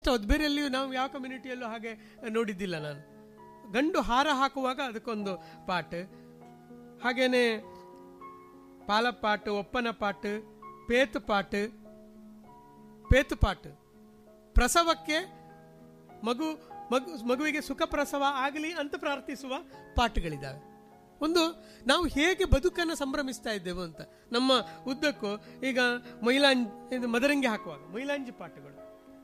ಬೇರೆಯಲ್ಲಿಯೂ ನಾವು ಯಾವ ಕಮ್ಯುನಿಟಿಯಲ್ಲೂ ಹಾಗೆ ನೋಡಿದ್ದಿಲ್ಲ ನಾನು ಗಂಡು ಹಾರ ಹಾಕುವಾಗ ಅದಕ್ಕೊಂದು ಪಾಟ್ ಹಾಗೇನೆ ಪಾಲಪಾಟ್ ಒಪ್ಪನ ಪಾಟ್ ಪೇತು ಪಾಟ್ ಪೇತು ಪಾಟ್ ಪ್ರಸವಕ್ಕೆ ಮಗು ಮಗು ಮಗುವಿಗೆ ಸುಖ ಪ್ರಸವ ಆಗಲಿ ಅಂತ ಪ್ರಾರ್ಥಿಸುವ ಪಾಠಗಳಿದ್ದಾವೆ ಒಂದು ನಾವು ಹೇಗೆ ಬದುಕನ್ನು ಸಂಭ್ರಮಿಸ್ತಾ ಇದ್ದೇವೆ ಅಂತ ನಮ್ಮ ಉದ್ದಕ್ಕೂ ಈಗ ಮೈಲಾಂಜ್ ಇದು ಮದರಂಗಿ ಹಾಕುವಾಗ ಮೈಲಾಂಜಿ ಪಾಠಗಳು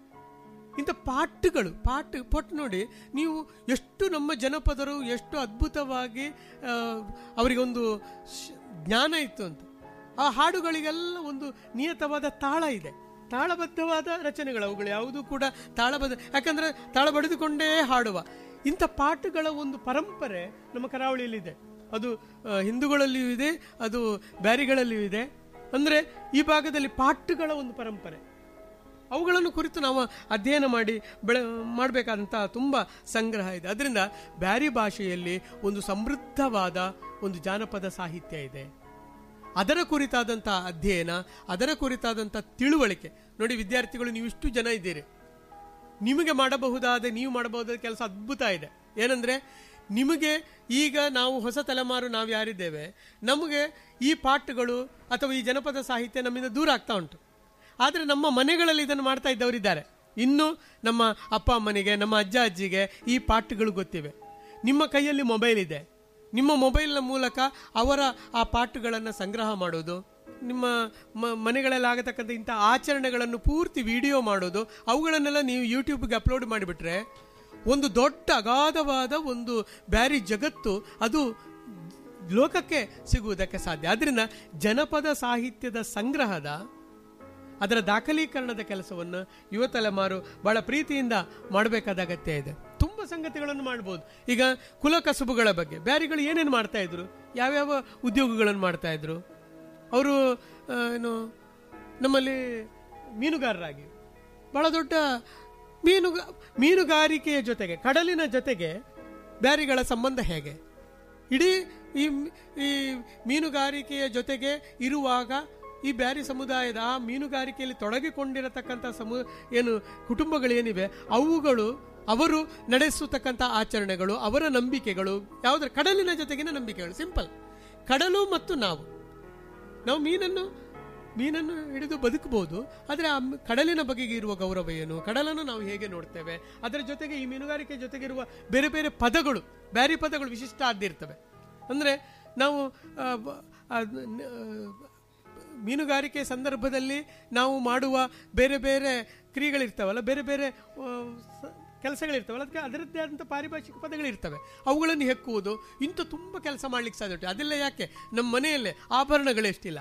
ಇಂಥ ಪಾಠಗಳು ಪಾಠ ಪೊಟ್ಟು ನೋಡಿ ನೀವು ಎಷ್ಟು ನಮ್ಮ ಜನಪದರು ಎಷ್ಟು ಅದ್ಭುತವಾಗಿ ಆ, ಅವರಿಗೊಂದು ಶ- ಜ್ಞಾನ ಇತ್ತು ಅಂತ ಆ ಹಾಡುಗಳಿಗೆಲ್ಲ ಒಂದು ನಿಯತವಾದ ತಾಳ ಇದೆ ತಾಳಬದ್ಧವಾದ ರಚನೆಗಳು ಅವುಗಳು ಯಾವುದೂ ಕೂಡ ತಾಳಬದ್ಧ ಯಾಕಂದ್ರೆ ತಾಳ ಬಡಿದುಕೊಂಡೇ ಹಾಡುವ ಇಂಥ ಪಾಠಗಳ ಒಂದು ಪರಂಪರೆ ನಮ್ಮ ಕರಾವಳಿಯಲ್ಲಿದೆ ಅದು ಆ, ಹಿಂದೂಗಳಲ್ಲಿಯೂ ಇದೆ ಅದು ಬ್ಯಾರಿಗಳಲ್ಲಿಯೂ ಇದೆ ಅಂದರೆ ಈ ಭಾಗದಲ್ಲಿ ಪಾಠಗಳ ಒಂದು ಪರಂಪರೆ ಅವುಗಳನ್ನು ಕುರಿತು ನಾವು ಅಧ್ಯಯನ ಮಾಡಿ ಬೆಳೆ ಮಾಡಬೇಕಾದಂಥ ತುಂಬ ಸಂಗ್ರಹ ಇದೆ ಅದರಿಂದ ಬ್ಯಾರಿ ಭಾಷೆಯಲ್ಲಿ ಒಂದು ಸಮೃದ್ಧವಾದ ಒಂದು ಜಾನಪದ ಸಾಹಿತ್ಯ ಇದೆ ಅದರ ಕುರಿತಾದಂಥ ಅಧ್ಯಯನ ಅದರ ಕುರಿತಾದಂಥ ತಿಳುವಳಿಕೆ ನೋಡಿ ವಿದ್ಯಾರ್ಥಿಗಳು ನೀವು ಇಷ್ಟು ಜನ ಇದ್ದೀರಿ ನಿಮಗೆ ಮಾಡಬಹುದಾದ ನೀವು ಮಾಡಬಹುದಾದ ಕೆಲಸ ಅದ್ಭುತ ಇದೆ ಏನಂದ್ರೆ ನಿಮಗೆ ಈಗ ನಾವು ಹೊಸ ತಲೆಮಾರು ನಾವು ಯಾರಿದ್ದೇವೆ ನಮಗೆ ಈ ಪಾಠಗಳು ಅಥವಾ ಈ ಜನಪದ ಸಾಹಿತ್ಯ ನಮ್ಮಿಂದ ದೂರ ಆಗ್ತಾ ಉಂಟು ಆದರೆ ನಮ್ಮ ಮನೆಗಳಲ್ಲಿ ಇದನ್ನು ಮಾಡ್ತಾ ಇದ್ದವರಿದ್ದಾರೆ ಇನ್ನು ನಮ್ಮ ಅಪ್ಪ ಅಮ್ಮನಿಗೆ ನಮ್ಮ ಅಜ್ಜ ಅಜ್ಜಿಗೆ ಈ ಪಾಠಗಳು ಗೊತ್ತಿವೆ ನಿಮ್ಮ ಕೈಯಲ್ಲಿ ಮೊಬೈಲ್ ಇದೆ ನಿಮ್ಮ ಮೊಬೈಲ್ನ ಮೂಲಕ ಅವರ ಆ ಪಾಠಗಳನ್ನು ಸಂಗ್ರಹ ಮಾಡೋದು ನಿಮ್ಮ ಮ ಮನೆಗಳಲ್ಲಿ ಆಗತಕ್ಕಂಥ ಇಂಥ ಆಚರಣೆಗಳನ್ನು ಪೂರ್ತಿ ವಿಡಿಯೋ ಮಾಡೋದು ಅವುಗಳನ್ನೆಲ್ಲ ನೀವು ಯೂಟ್ಯೂಬ್ಗೆ ಅಪ್ಲೋಡ್ ಮಾಡಿಬಿಟ್ರೆ ಒಂದು ದೊಡ್ಡ ಅಗಾಧವಾದ ಒಂದು ಬ್ಯಾರಿ ಜಗತ್ತು ಅದು ಲೋಕಕ್ಕೆ ಸಿಗುವುದಕ್ಕೆ ಸಾಧ್ಯ ಆದ್ದರಿಂದ ಜನಪದ ಸಾಹಿತ್ಯದ ಸಂಗ್ರಹದ ಅದರ ದಾಖಲೀಕರಣದ ಕೆಲಸವನ್ನು ಯುವ ತಲೆಮಾರು ಬಹಳ ಪ್ರೀತಿಯಿಂದ ಮಾಡಬೇಕಾದ ಅಗತ್ಯ ಇದೆ ತುಂಬ ಸಂಗತಿಗಳನ್ನು ಮಾಡ್ಬೋದು ಈಗ ಕುಲ ಕಸುಬುಗಳ ಬಗ್ಗೆ ಬ್ಯಾರಿಗಳು ಏನೇನು ಮಾಡ್ತಾ ಇದ್ರು ಯಾವ್ಯಾವ ಉದ್ಯೋಗಗಳನ್ನು ಮಾಡ್ತಾ ಇದ್ರು ಅವರು ಆ, ಏನು ನಮ್ಮಲ್ಲಿ ಮೀನುಗಾರರಾಗಿ ಬಹಳ ದೊಡ್ಡ ಮೀನು ಮೀನುಗಾರಿಕೆಯ ಜೊತೆಗೆ ಕಡಲಿನ ಜೊತೆಗೆ ಬ್ಯಾರಿಗಳ ಸಂಬಂಧ ಹೇಗೆ ಇಡೀ ಈ ಈ ಮೀನುಗಾರಿಕೆಯ ಜೊತೆಗೆ ಇರುವಾಗ ಈ ಬ್ಯಾರಿ ಸಮುದಾಯದ ಆ ಮೀನುಗಾರಿಕೆಯಲ್ಲಿ ತೊಡಗಿಕೊಂಡಿರತಕ್ಕಂಥ ಸಮು ಏನು ಕುಟುಂಬಗಳೇನಿವೆ ಅವುಗಳು ಅವರು ನಡೆಸತಕ್ಕಂಥ ಆಚರಣೆಗಳು ಅವರ ನಂಬಿಕೆಗಳು ಯಾವುದರ ಕಡಲಿನ ಜೊತೆಗಿನ ನಂಬಿಕೆಗಳು ಸಿಂಪಲ್ ಕಡಲು ಮತ್ತು ನಾವು ನಾವು ಮೀನನ್ನು ಮೀನನ್ನು ಹಿಡಿದು ಬದುಕಬಹುದು ಆದರೆ ಆ ಮ್- ಕಡಲಿನ ಬಗೆಗೆ ಇರುವ ಗೌರವ ಏನು ಕಡಲನ್ನು ನಾವು ಹೇಗೆ ನೋಡ್ತೇವೆ ಅದರ ಜೊತೆಗೆ ಈ ಮೀನುಗಾರಿಕೆ ಜೊತೆಗಿರುವ ಬೇರೆ ಬೇರೆ ಪದಗಳು ಬ್ಯಾರಿ ಪದಗಳು ವಿಶಿಷ್ಟ ಆಗಿರ್ತವೆ ಅಂದರೆ ನಾವು ಆ, ಬ- ಆ, ನ- ಆ, ಮೀನುಗಾರಿಕೆ ಸಂದರ್ಭದಲ್ಲಿ ನಾವು ಮಾಡುವ ಬೇರೆ ಬೇರೆ ಕ್ರಿಯೆಗಳಿರ್ತಾವಲ್ಲ ಬೇರೆ ಬೇರೆ ಆ, ಸ- ಕೆಲಸಗಳಿರ್ತಾವಲ್ಲ ಅದಕ್ಕೆ ಅದರದ್ದೇ ಆದಂಥ ಪಾರಿಭಾಷಿಕ ಪದಗಳಿರ್ತವೆ ಅವುಗಳನ್ನು ಹೆಕ್ಕುವುದು ಇಂಥ ತುಂಬ ಕೆಲಸ ಮಾಡ್ಲಿಕ್ಕೆ ಸಾಧ್ಯ ಉಂಟು ಅದೆಲ್ಲ ಯಾಕೆ ನಮ್ಮ ಮನೆಯಲ್ಲೇ ಆಭರಣಗಳು ಎಷ್ಟಿಲ್ಲ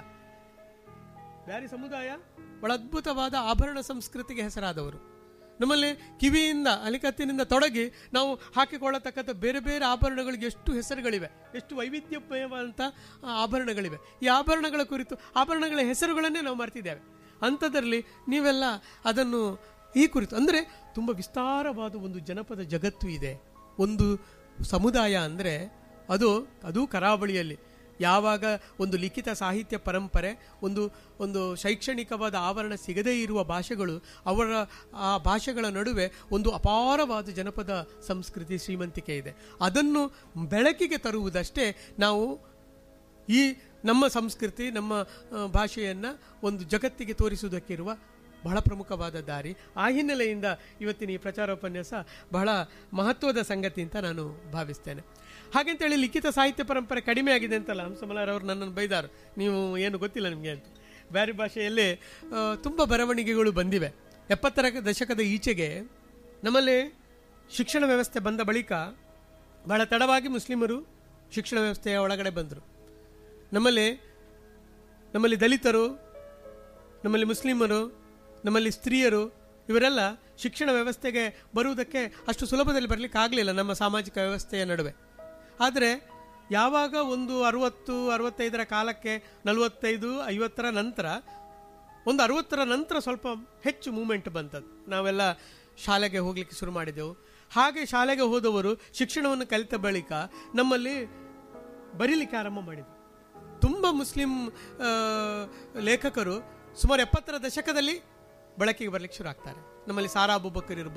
ಬ್ಯಾರಿ ಸಮುದಾಯ ಬಹಳ ಅದ್ಭುತವಾದ ಆಭರಣ ಸಂಸ್ಕೃತಿಗೆ ಹೆಸರಾದವರು ನಮ್ಮಲ್ಲಿ ಕಿವಿಯಿಂದ ಅಲಿಕತ್ತಿನಿಂದ ತೊಡಗಿ ನಾವು ಹಾಕಿಕೊಳ್ಳತಕ್ಕಂಥ ಬೇರೆ ಬೇರೆ ಆಭರಣಗಳಿಗೆ ಎಷ್ಟು ಹೆಸರುಗಳಿವೆ ಎಷ್ಟು ವೈವಿಧ್ಯಮಯವಾದಂಥ ಆ, ಆಭರಣಗಳಿವೆ ಈ ಆಭರಣಗಳ ಕುರಿತು ಆಭರಣಗಳ ಹೆಸರುಗಳನ್ನೇ ನಾವು ಮರ್ತಿದ್ದೇವೆ ಅಂಥದ್ರಲ್ಲಿ ನೀವೆಲ್ಲ ಅದನ್ನು ಈ ಕುರಿತು ಅಂದರೆ ತುಂಬ ವಿಸ್ತಾರವಾದ ಒಂದು ಜನಪದ ಜಗತ್ತು ಇದೆ ಒಂದು ಸಮುದಾಯ ಅಂದರೆ ಅದು ಅದು ಕರಾವಳಿಯಲ್ಲಿ ಯಾವಾಗ ಒಂದು ಲಿಖಿತ ಸಾಹಿತ್ಯ ಪರಂಪರೆ ಒಂದು ಒಂದು ಶೈಕ್ಷಣಿಕವಾದ ಆವರಣ ಸಿಗದೇ ಇರುವ ಭಾಷೆಗಳು ಅವರ ಆ ಭಾಷೆಗಳ ನಡುವೆ ಒಂದು ಅಪಾರವಾದ ಜನಪದ ಸಂಸ್ಕೃತಿ ಶ್ರೀಮಂತಿಕೆ ಇದೆ ಅದನ್ನು ಬೆಳಕಿಗೆ ತರುವುದಷ್ಟೇ ನಾವು ಈ ನಮ್ಮ ಸಂಸ್ಕೃತಿ ನಮ್ಮ ಆ, ಭಾಷೆಯನ್ನು ಒಂದು ಜಗತ್ತಿಗೆ ತೋರಿಸುವುದಕ್ಕಿರುವ ಬಹಳ ಪ್ರಮುಖವಾದ ದಾರಿ ಆ ಹಿನ್ನೆಲೆಯಿಂದ ಇವತ್ತಿನ ಈ ಪ್ರಚಾರೋಪನ್ಯಾಸ ಬಹಳ ಮಹತ್ವದ ಸಂಗತಿ ಅಂತ ನಾನು ಭಾವಿಸ್ತೇನೆ ಹಾಗಂತೇಳಿ ಲಿಖಿತ ಸಾಹಿತ್ಯ ಪರಂಪರೆ ಕಡಿಮೆ ಆಗಿದೆ ಅಂತಲ್ಲ ಹಂಸಮಲಾರವರು ನನ್ನನ್ನು ಬೈದಾರು ನೀವು ಏನು ಗೊತ್ತಿಲ್ಲ ನಿಮಗೆ ಅಂತ ಬೇರೆ ಭಾಷೆಯಲ್ಲಿ ಆ, ತುಂಬ ಬರವಣಿಗೆಗಳು ಬಂದಿವೆ ಎಪ್ಪತ್ತರ ದಶಕದ ಈಚೆಗೆ ನಮ್ಮಲ್ಲಿ ಶಿಕ್ಷಣ ವ್ಯವಸ್ಥೆ ಬಂದ ಬಳಿಕ ಬಹಳ ತಡವಾಗಿ ಮುಸ್ಲಿಮರು ಶಿಕ್ಷಣ ವ್ಯವಸ್ಥೆಯ ಒಳಗಡೆ ಬಂದರು ನಮ್ಮಲ್ಲಿ ನಮ್ಮಲ್ಲಿ ದಲಿತರು ನಮ್ಮಲ್ಲಿ ಮುಸ್ಲಿಮರು ನಮ್ಮಲ್ಲಿ ಸ್ತ್ರೀಯರು ಇವರೆಲ್ಲ ಶಿಕ್ಷಣ ವ್ಯವಸ್ಥೆಗೆ ಬರುವುದಕ್ಕೆ ಅಷ್ಟು ಸುಲಭದಲ್ಲಿ ಬರಲಿಕ್ಕೆ ಆಗಲಿಲ್ಲ ನಮ್ಮ ಸಾಮಾಜಿಕ ವ್ಯವಸ್ಥೆಯ ನಡುವೆ ಆದರೆ ಯಾವಾಗ ಒಂದು ಅರುವತ್ತು ಅರವತ್ತೈದರ ಕಾಲಕ್ಕೆ ನಲವತ್ತೈದು ಐವತ್ತರ ನಂತರ ಒಂದು ಅರವತ್ತರ ನಂತರ ಸ್ವಲ್ಪ ಹೆಚ್ಚು ಮೂಮೆಂಟ್ ಬಂತದ್ದು ನಾವೆಲ್ಲ ಶಾಲೆಗೆ ಹೋಗಲಿಕ್ಕೆ ಶುರು ಮಾಡಿದೆವು ಹಾಗೆ ಶಾಲೆಗೆ ಹೋದವರು ಶಿಕ್ಷಣವನ್ನು ಕಲಿತ ಬಳಿಕ ನಮ್ಮಲ್ಲಿ ಬರೀಲಿಕ್ಕೆ ಆರಂಭ ಮಾಡಿದರು ತುಂಬ ಮುಸ್ಲಿಂ ಆ, ಲೇಖಕರು ಸುಮಾರು ಎಪ್ಪತ್ತರ ದಶಕದಲ್ಲಿ ಬಳಕೆಗೆ ಬರ್ಲಿಕ್ಕೆ ಶುರು ಆಗ್ತಾರೆ ನಮ್ಮಲ್ಲಿ ಸಾರಾ ಅಬುಬಕ್ಕರ್ ಇರ್ಬೋದು